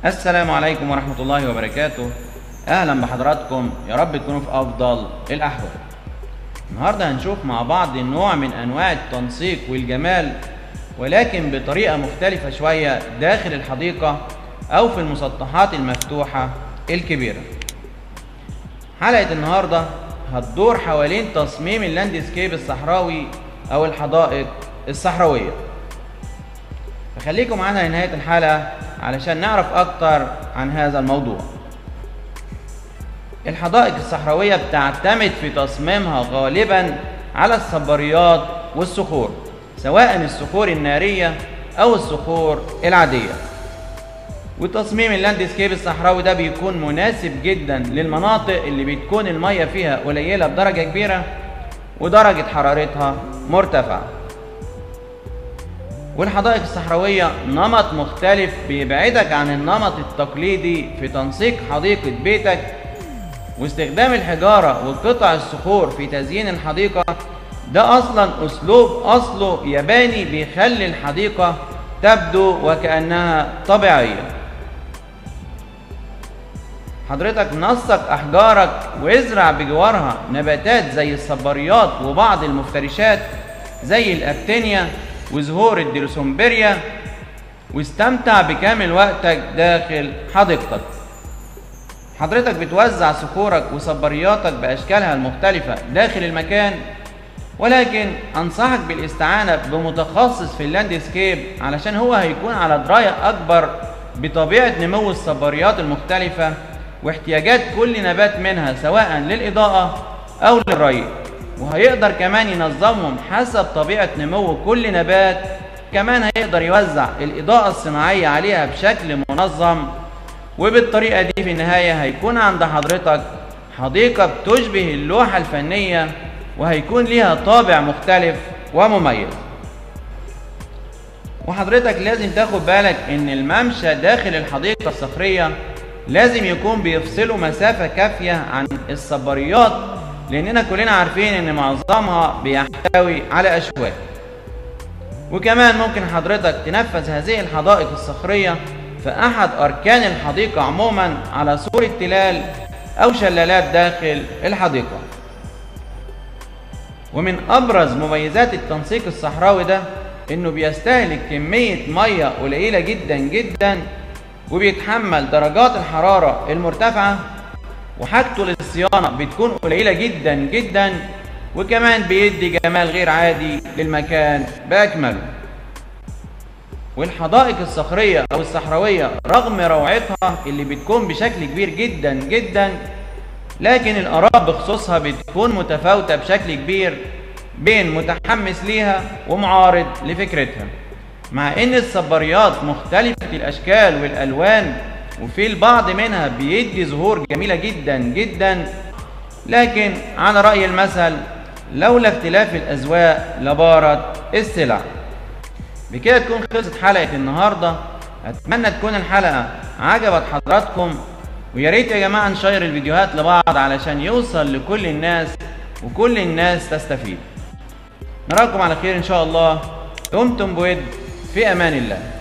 السلام عليكم ورحمة الله وبركاته أهلا بحضراتكم يا رب تكونوا في أفضل الأحوال النهاردة هنشوف مع بعض نوع من أنواع التنسيق والجمال ولكن بطريقة مختلفة شوية داخل الحديقة أو في المسطحات المفتوحة الكبيرة حلقة النهاردة هتدور حوالين تصميم اللاندسكيب الصحراوي أو الحدائق الصحراوية فخليكم معانا لنهاية الحلقة علشان نعرف أكتر عن هذا الموضوع الحدائق الصحراوية بتعتمد في تصميمها غالبا على الصباريات والصخور سواء الصخور النارية أو الصخور العادية وتصميم اللاندسكيب الصحراوي ده بيكون مناسب جدا للمناطق اللي بتكون المية فيها قليلة بدرجة كبيرة ودرجة حرارتها مرتفعة والحدائق الصحراوية نمط مختلف بيبعدك عن النمط التقليدي في تنسيق حديقة بيتك واستخدام الحجارة وقطع الصخور في تزيين الحديقة ده أصلا أسلوب أصله ياباني بيخلي الحديقة تبدو وكأنها طبيعية حضرتك نسق أحجارك وازرع بجوارها نباتات زي الصباريات وبعض المفترشات زي الأبتينيا وزهور الديلوسومبريا واستمتع بكامل وقتك داخل حديقتك حضرتك بتوزع صخورك وصبارياتك بأشكالها المختلفة داخل المكان ولكن أنصحك بالاستعانة بمتخصص في اللاندسكيب علشان هو هيكون على دراية أكبر بطبيعة نمو الصباريات المختلفة واحتياجات كل نبات منها سواء للإضاءة أو للري وهيقدر كمان ينظمهم حسب طبيعة نمو كل نبات كمان هيقدر يوزع الإضاءة الصناعية عليها بشكل منظم وبالطريقة دي في النهاية هيكون عند حضرتك حديقة بتشبه اللوحة الفنية وهيكون ليها طابع مختلف ومميز وحضرتك لازم تاخد بالك ان الممشى داخل الحديقة الصخرية لازم يكون بيفصلوا مسافة كافية عن الصباريات لاننا كلنا عارفين ان معظمها بيحتوي على اشواك وكمان ممكن حضرتك تنفذ هذه الحدائق الصخرية في احد اركان الحديقة عموما على صورة تلال او شلالات داخل الحديقة ومن ابرز مميزات التنسيق الصحراوي ده انه بيستهلك كمية مية قليلة جدا جدا وبيتحمل درجات الحرارة المرتفعة وحاجته للصيانة بتكون قليلة جدا جدا وكمان بيدي جمال غير عادي للمكان بأكمله والحدائق الصخرية أو الصحراوية رغم روعتها اللي بتكون بشكل كبير جدا جدا لكن الآراء بخصوصها بتكون متفاوتة بشكل كبير بين متحمس ليها ومعارض لفكرتها مع ان الصباريات مختلفة الاشكال والالوان وفي البعض منها بيدي زهور جميلة جدا جدا لكن على رأي المثل لولا اختلاف الأذواق لبارت السلع بكده تكون خلصت حلقة النهاردة أتمنى تكون الحلقة عجبت حضراتكم ويا ريت يا جماعة نشير الفيديوهات لبعض علشان يوصل لكل الناس وكل الناس تستفيد نراكم على خير إن شاء الله دمتم بود في أمان الله